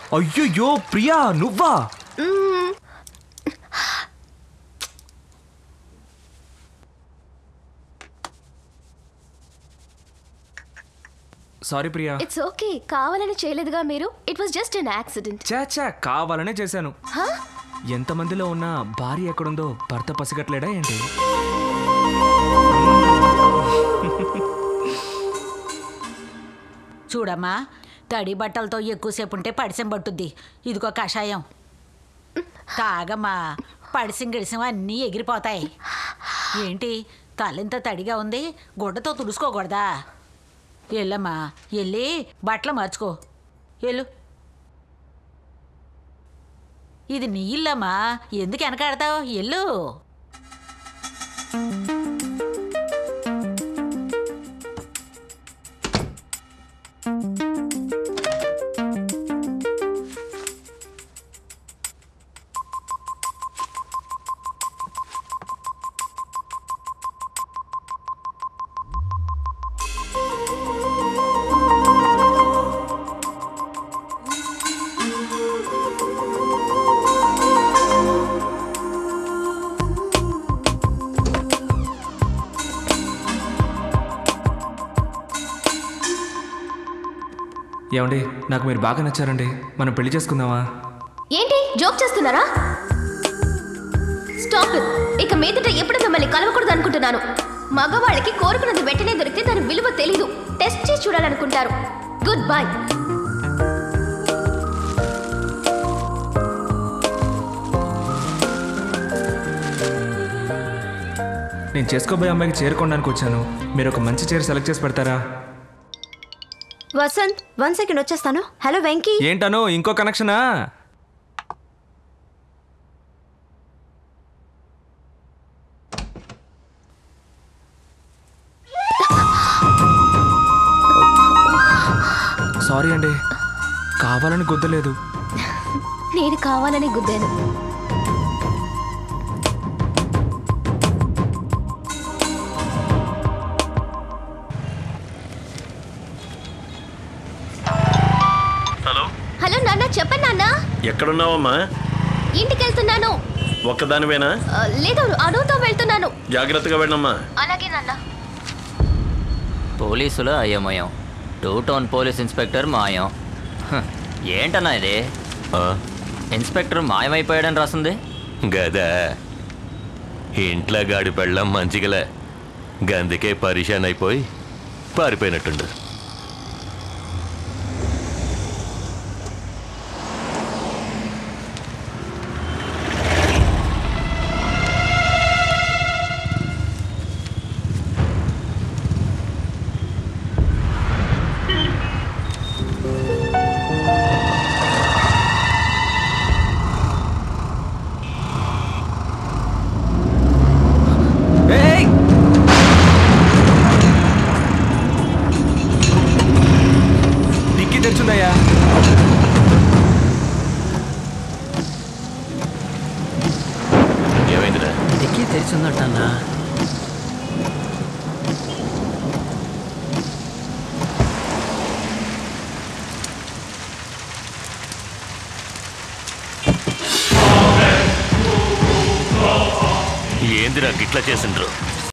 అయ్యయ్యో ప్రియా నువ్వా sorry Priya it's okay కావాలని చేయలేదుగా మీరు it was just an accident చా చా కావాలనే చేశాను ఎంతమందిలో ఉన్న భార్య ఎక్కడుందో భర్త పసిగట్లేడా ఏంటి చూడమ్మా తడి బట్టలతో ఎక్కువసేపు ఉంటే పడిసం పట్టుద్ది ఇదిగో కషాయం తాగమ్మా పడిసం గిడిసం అన్నీ ఎగిరిపోతాయి ఏంటి తలింత తడిగా ఉంది గుడ్డతో తుడుచుకోకూడదా వెళ్ళమ్మా వెళ్ళి బట్టలు మార్చుకో వెళ్ళు ఇది నీ ఇల్లమ్మా ఎందుకు వెనకాడతావు ఎల్లు ఏమండి నాకు మీరు బాగా నచ్చారండి మనం పెళ్లి చేసుకుందామా ఏంటి జోక్ చేస్తున్నారా స్టాప్ ఇట్ ఇక మీదట ఎప్పుడు మిమ్మల్ని కలవకూడదు అనుకుంటున్నాను మగవాళ్ళకి కోరుకున్నది వెంటనే దొరికితే దాని విలువ తెలీదు టెస్ట్ చేసి చూడాలనుకుంటారు గుడ్ బై నేను చేసుకోబోయే అమ్మాయికి చేరుకోవడానికి వచ్చాను మీరు ఒక మంచి చీర సెలెక్ట్ చేసి పెడతారా వసంత్ వన్ సెకండ్ వచ్చేస్తాను హలో వెంకీ ఏంటను ఇంకో కనెక్షనా సారీ అండి కావాలని గుద్దలేదు నేను కావాలని గుద్దాను హలో హలో నాన్న చెప్పండి నాన్న ఎక్కడున్నావమ్మా ఇంటికి వెళ్తున్నాను ఒక్కదానివేనా ఆ, లేదు అనుతో వెళ్తున్నాను జాగ్రత్తగా వెళ్ళమ్మా అలాగే నాన్న పోలీసులు అయోమయం టూ టౌన్ పోలీస్ ఇన్స్పెక్టర్ మాయం హ, ఏంటన్నా ఇది ఇన్స్పెక్టర్ మాయమైపోయాడని రాస్తుంది గదా ఇంట్లో గాడి పెళ్ళం మంచిగలే గందుకే పరిశాన్ అయిపోయి పారిపోయినట్టుండు ఏయ్! డిక్కీ తెచ్చుందయ్యా ఏమైందిరా డిక్కీ తెరిచిందటన్నా ఏందిరా గిట్లా చేసిండ్రు